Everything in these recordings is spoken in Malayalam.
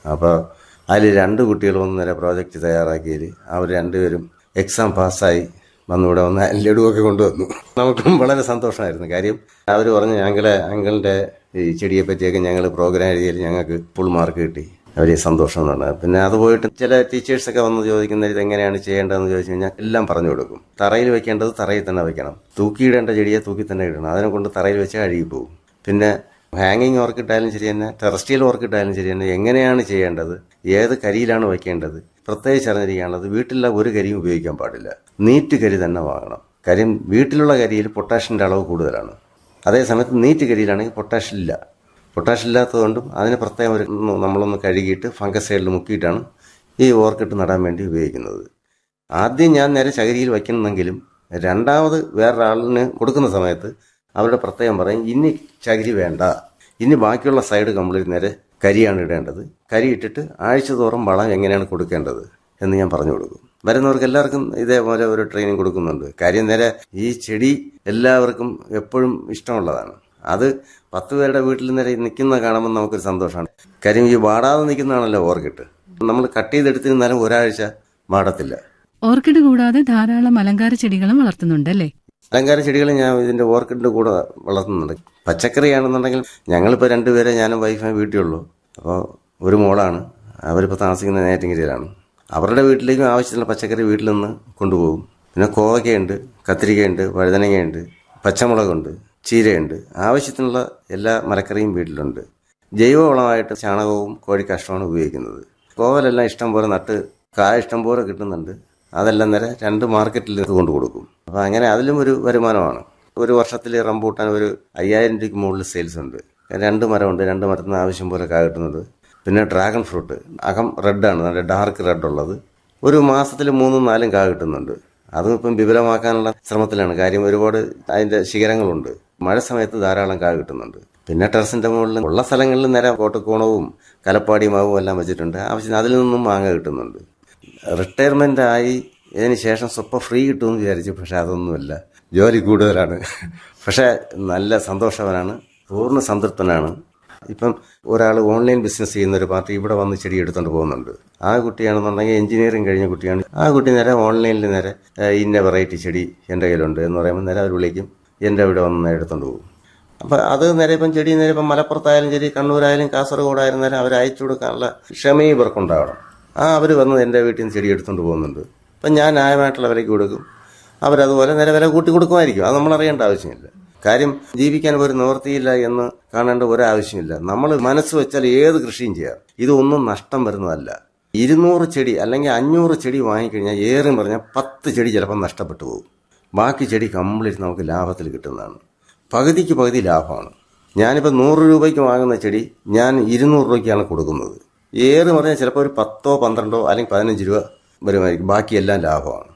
അപ്പോൾ അതിൽ രണ്ട് കുട്ടികൾ വന്ന് നേരെ പ്രോജക്റ്റ് തയ്യാറാക്കിയതിൽ അവർ രണ്ടുപേരും എക്സാം പാസ്സായി വന്ന് ഇവിടെ വന്ന് ലഡുവൊക്കെ കൊണ്ടുവന്നു നമുക്കും വളരെ സന്തോഷമായിരുന്നു കാര്യം അവർ പറഞ്ഞു ഞങ്ങളെ അങ്കിളിൻ്റെ ഈ ചെടിയെ പറ്റിയൊക്കെ ഞങ്ങൾ പ്രോഗ്രാം എഴുതിയാൽ ഞങ്ങൾക്ക് ഫുൾ മാർക്ക് കിട്ടി വലിയ സന്തോഷം എന്ന് പറഞ്ഞാൽ പിന്നെ അത് പോയിട്ട് ചില ടീച്ചേഴ്സൊക്കെ വന്ന് ചോദിക്കുന്നത് ഇത് എങ്ങനെയാണ് ചെയ്യേണ്ടതെന്ന് ചോദിച്ചു കഴിഞ്ഞാൽ എല്ലാം പറഞ്ഞു കൊടുക്കും തറയിൽ വെക്കേണ്ടത് തറയിൽ തന്നെ വെക്കണം തൂക്കിയിടേണ്ട ചെടിയെ തൂക്കി തന്നെ ഇടണം അതിനെ കൊണ്ട് തറയിൽ വെച്ച് അഴുകി പോകും പിന്നെ ഹാങ്ങിങ് ഓർക്കിട്ടായാലും ശരി തന്നെ ടെറസ്ട്രിയൽ ഓർക്കിട്ടായാലും ശരി തന്നെ എങ്ങനെയാണ് ചെയ്യേണ്ടത് ഏത് കരിയിലാണ് വയ്ക്കേണ്ടത് പ്രത്യേകിച്ച് അറിഞ്ഞിരിക്കേണ്ടത് വീട്ടിലുള്ള ഒരു കരിയും ഉപയോഗിക്കാൻ പാടില്ല നീറ്റ് കരി തന്നെ വാങ്ങണം കാര്യം വീട്ടിലുള്ള കരിയിൽ പൊട്ടാഷ്യൻ്റെ അളവ് കൂടുതലാണ് അതേസമയത്ത് നീറ്റ് കരിയിലാണെങ്കിൽ പൊട്ടാഷ്യം ഇല്ല പൊട്ടാഷ്യം ഇല്ലാത്തതുകൊണ്ടും അതിന് പ്രത്യേകം ഒരു നമ്മളൊന്ന് കഴുകിയിട്ട് ഫംഗസൈഡിൽ മുക്കിയിട്ടാണ് ഈ ഓർക്കിട്ട് നടാൻ വേണ്ടി ഉപയോഗിക്കുന്നത് ആദ്യം ഞാൻ നേരെ ചകരിയിൽ വയ്ക്കുന്നെങ്കിലും രണ്ടാമത് വേറൊരാളിന് കൊടുക്കുന്ന സമയത്ത് അവരുടെ പ്രത്യേകം പറയും ഇനി ചകിരി വേണ്ട ഇനി ബാക്കിയുള്ള സൈഡ് കംപ്ലീറ്റ് നേരെ കരിയാണ് ഇടേണ്ടത് കരി ഇട്ടിട്ട് ആഴ്ച തോറും വളം എങ്ങനെയാണ് കൊടുക്കേണ്ടത് എന്ന് ഞാൻ പറഞ്ഞു കൊടുക്കും വരുന്നവർക്ക് എല്ലാവർക്കും ഇതേപോലെ ഒരു ട്രെയിനിങ് കൊടുക്കുന്നുണ്ട് കാര്യം നേരെ ഈ ചെടി എല്ലാവർക്കും എപ്പോഴും ഇഷ്ടമുള്ളതാണ് അത് പത്ത് പേരുടെ വീട്ടിൽ നേരെ നിൽക്കുന്ന കാണുമ്പോൾ നമുക്കൊരു സന്തോഷമാണ് കാര്യം ഈ വാടാതെ നിൽക്കുന്നതാണല്ലോ ഓർക്കിട്ട് നമ്മൾ കട്ട് ചെയ്തെടുത്തിരുന്നാലും ഒരാഴ്ച വാടത്തില്ല ഓർക്കിഡ് കൂടാതെ ധാരാളം അലങ്കാര ചെടികളും വളർത്തുന്നുണ്ടല്ലേ അലങ്കാര ചെടികൾ ഞാൻ ഇതിന്റെ ഓർക്കിഡിന്റെ കൂടെ വളർത്തുന്നുണ്ട് പച്ചക്കറിയാണെന്നുണ്ടെങ്കിൽ ഞങ്ങളിപ്പോൾ രണ്ടുപേരെ ഞാനും വൈഫും വീട്ടിലുള്ളൂ അപ്പോൾ ഒരു മോളാണ് അവരിപ്പോൾ താമസിക്കുന്ന നേറ്റിങ്കരിയിലാണ് അവരുടെ വീട്ടിലേക്കും ആവശ്യത്തിനുള്ള പച്ചക്കറി വീട്ടിൽ നിന്ന് കൊണ്ടുപോകും പിന്നെ കോവയ്ക്കയുണ്ട് കത്തിരിക്കയുണ്ട് വഴുതനങ്ങയുണ്ട് പച്ചമുളകുണ്ട് ചീരയുണ്ട് ആവശ്യത്തിനുള്ള എല്ലാ മരക്കറിയും വീട്ടിലുണ്ട് ജൈവവളമായിട്ട് ചാണകവും കോഴിക്കാഷ്ടമാണ് ഉപയോഗിക്കുന്നത് കോവലെല്ലാം ഇഷ്ടം പോലെ നട്ട് കായ ഇഷ്ടം പോലെ കിട്ടുന്നുണ്ട് അതെല്ലാം നേരെ രണ്ട് മാർക്കറ്റിൽ കൊണ്ട് കൊടുക്കും അപ്പോൾ അങ്ങനെ അതിലും ഒരു വരുമാനമാണ് ഒരു വർഷത്തിൽ റംബൂട്ടാൻ ഒരു അയ്യായിരം രൂപയ്ക്ക് മുകളിൽ സെയിൽസ് ഉണ്ട് രണ്ട് മരമുണ്ട് രണ്ട് മരത്തിൽ നിന്ന് ആവശ്യം പോലെ കായ കിട്ടുന്നുണ്ട് പിന്നെ ഡ്രാഗൺ ഫ്രൂട്ട് അകം റെഡാണ് നല്ല ഡാർക്ക് റെഡ് ഉള്ളത് ഒരു മാസത്തിൽ മൂന്നും നാലും കാ കിട്ടുന്നുണ്ട് അതും ഇപ്പം വിപുലമാക്കാനുള്ള ശ്രമത്തിലാണ് കാര്യം ഒരുപാട് അതിന്റെ ശിഖരങ്ങളുണ്ട് മഴ സമയത്ത് ധാരാളം കാ കിട്ടുന്നുണ്ട് പിന്നെ ടെറസിന്റെ മുകളിൽ ഉള്ള സ്ഥലങ്ങളിൽ നേരെ കോട്ടക്കോണവും കലപ്പാടി മാവും എല്ലാം വെച്ചിട്ടുണ്ട് ആവശ്യത്തിന് അതിൽ നിന്നും മാങ്ങ കിട്ടുന്നുണ്ട് റിട്ടയർമെന്റ് ആയി ഇതിന് ശേഷം സ്വപ്പം ഫ്രീ കിട്ടുമെന്ന് വിചാരിച്ചു പക്ഷെ അതൊന്നുമില്ല ജോലി കൂടുതലാണ് പക്ഷെ നല്ല സന്തോഷവനാണ് പൂർണ്ണ സംതൃപ്തനാണ് ഇപ്പം ഒരാൾ ഓൺലൈൻ ബിസിനസ് ചെയ്യുന്ന ഒരു പാർട്ടി ഇവിടെ വന്ന് ചെടി എടുത്തുകൊണ്ട് പോകുന്നുണ്ട് ആ കുട്ടിയാണെന്നുണ്ടെങ്കിൽ എഞ്ചിനീയറിംഗ് കഴിഞ്ഞ കുട്ടിയാണ് ആ കുട്ടി നേരെ ഓൺലൈനിൽ നേരെ ഏഹ്, ഇന്ന വെറൈറ്റി ചെടി എൻ്റെ കയ്യിലുണ്ട് എന്ന് പറയുമ്പോൾ നേരെ അവർ വിളിക്കും എൻ്റെ ഇവിടെ വന്ന് എടുത്തുകൊണ്ട് പോകും അപ്പം അത് നേരെ ഇപ്പം ചെടി നേരെ ഇപ്പം മലപ്പുറത്തായാലും ശരി കണ്ണൂരായാലും കാസർഗോഡായാലും നേരെ അവർ അയച്ചു കൊടുക്കാനുള്ള ക്ഷമയും ഇവർക്കുണ്ടാവണം ആ അവർ വന്ന് എൻ്റെ വീട്ടിൽ നിന്ന് ചെടി എടുത്തുകൊണ്ട് പോകുന്നുണ്ട് അപ്പം ഞാൻ ന്യായമായിട്ടുള്ള വിലയ്ക്ക് കൊടുക്കും അവരതുപോലെ നേരെ വില കൂട്ടി കൊടുക്കുമായിരിക്കും അത് നമ്മൾ അറിയേണ്ട ആവശ്യമില്ല കാര്യം ജീവിക്കാൻ ഒരു നിവൃത്തിയില്ല എന്ന് കാണേണ്ട ഒരാവശ്യമില്ല നമ്മൾ മനസ്സ് വെച്ചാൽ ഏത് കൃഷിയും ചെയ്യാം ഇതൊന്നും നഷ്ടം വരുന്നതല്ല ഇരുന്നൂറ് ചെടി അല്ലെങ്കിൽ അഞ്ഞൂറ് ചെടി വാങ്ങിക്കഴിഞ്ഞാൽ ഏറെ പറഞ്ഞാൽ പത്ത് ചെടി ചിലപ്പോൾ നഷ്ടപ്പെട്ടു പോകും ബാക്കി ചെടി കംപ്ലീറ്റ് നമുക്ക് ലാഭത്തിൽ കിട്ടുന്നതാണ് പകുതിക്ക് പകുതി ലാഭമാണ് ഞാനിപ്പോൾ നൂറ് രൂപയ്ക്ക് വാങ്ങുന്ന ചെടി ഞാൻ ഇരുന്നൂറ് രൂപയ്ക്കാണ് കൊടുക്കുന്നത് ഏറെ പറഞ്ഞാൽ ചിലപ്പോൾ ഒരു പത്തോ പന്ത്രണ്ടോ അല്ലെങ്കിൽ പതിനഞ്ച് രൂപ വരുമായിരിക്കും ബാക്കിയെല്ലാം ലാഭമാണ്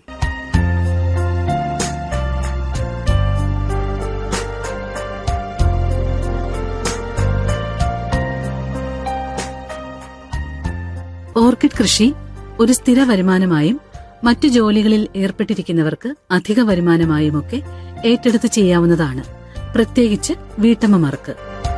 ഓർക്കിഡ് കൃഷി ഒരു സ്ഥിര വരുമാനമായും മറ്റു ജോലികളിൽ ഏർപ്പെട്ടിരിക്കുന്നവർക്ക് അധിക വരുമാനമായുമൊക്കെ ഏറ്റെടുത്ത് ചെയ്യാവുന്നതാണ് പ്രത്യേകിച്ച് വീട്ടമ്മമാർക്ക്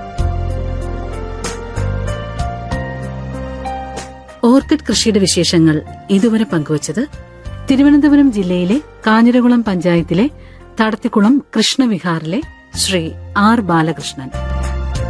ഓർക്കിഡ് കൃഷിയുടെ വിശേഷങ്ങൾ ഇതുവരെ പങ്കുവച്ചത് തിരുവനന്തപുരം ജില്ലയിലെ കാഞ്ഞിരകുളം പഞ്ചായത്തിലെ തടത്തിക്കുളം കൃഷ്ണവിഹാറിലെ ശ്രീ ആർ ബാലകൃഷ്ണൻ